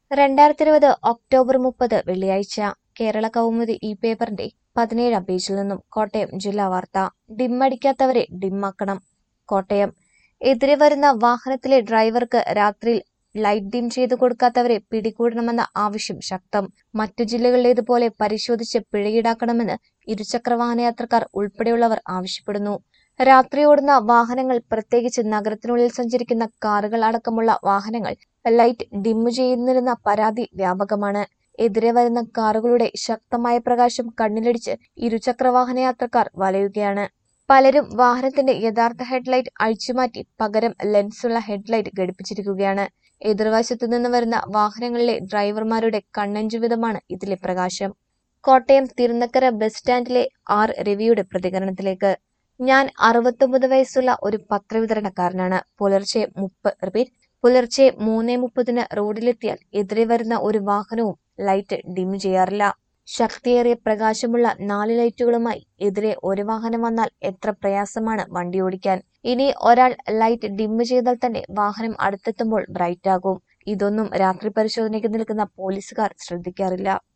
രണ്ടായിരത്തി ഇരുപത് ഒക്ടോബർ മുപ്പത് വെള്ളിയാഴ്ച കേരള കൗമുദി ഈ പേപ്പറിന്റെ പതിനേഴാം പേജിൽ നിന്നും കോട്ടയം ജില്ലാ വാർത്ത ഡിമ്മടിക്കാത്തവരെ ഡിമ്മാക്കണം കോട്ടയം എതിരെ വരുന്ന വാഹനത്തിലെ ഡ്രൈവർക്ക് രാത്രിയിൽ ലൈറ്റ് ഡിം ചെയ്തു കൊടുക്കാത്തവരെ പിടികൂടണമെന്ന ആവശ്യം ശക്തം മറ്റു ജില്ലകളിലേതുപോലെ പരിശോധിച്ച് പിഴയീടാക്കണമെന്ന് ഇരുചക്രവാഹന യാത്രക്കാർ ഉൾപ്പെടെയുള്ളവർ ആവശ്യപ്പെടുന്നു രാത്രി ഓടുന്ന വാഹനങ്ങൾ പ്രത്യേകിച്ച് നഗരത്തിനുള്ളിൽ സഞ്ചരിക്കുന്ന കാറുകൾ അടക്കമുള്ള വാഹനങ്ങൾ ലൈറ്റ് ഡിമ്മു ചെയ്യുന്നിരുന്ന പരാതി വ്യാപകമാണ് എതിരെ വരുന്ന കാറുകളുടെ ശക്തമായ പ്രകാശം കണ്ണിലടിച്ച് ഇരുചക്രവാഹന യാത്രക്കാർ വലയുകയാണ് പലരും വാഹനത്തിന്റെ യഥാർത്ഥ ഹെഡ്ലൈറ്റ് അഴിച്ചുമാറ്റി പകരം ലെൻസുള്ള ഹെഡ്ലൈറ്റ് ഘടിപ്പിച്ചിരിക്കുകയാണ് എതിർവശത്തു നിന്ന് വരുന്ന വാഹനങ്ങളിലെ ഡ്രൈവർമാരുടെ കണ്ണഞ്ചുവിധമാണ് ഇതിലെ പ്രകാശം കോട്ടയം തിരുനക്കര ബസ് സ്റ്റാൻഡിലെ ആർ രവിയുടെ പ്രതികരണത്തിലേക്ക് ഞാൻ അറുപത്തൊമ്പത് വയസ്സുള്ള ഒരു പത്രവിതരണക്കാരനാണ് പുലർച്ചെ മുപ്പ റിപ്പീറ്റ് പുലർച്ചെ മൂന്നേ മുപ്പതിന് റോഡിലെത്തിയാൽ എതിരെ വരുന്ന ഒരു വാഹനവും ലൈറ്റ് ഡിം ചെയ്യാറില്ല ശക്തിയേറിയ പ്രകാശമുള്ള നാല് ലൈറ്റുകളുമായി എതിരെ ഒരു വാഹനം വന്നാൽ എത്ര പ്രയാസമാണ് വണ്ടി ഓടിക്കാൻ ഇനി ഒരാൾ ലൈറ്റ് ഡിം ചെയ്താൽ തന്നെ വാഹനം അടുത്തെത്തുമ്പോൾ ബ്രൈറ്റ് ആകും ഇതൊന്നും രാത്രി പരിശോധനയ്ക്ക് നിൽക്കുന്ന പോലീസുകാർ ശ്രദ്ധിക്കാറില്ല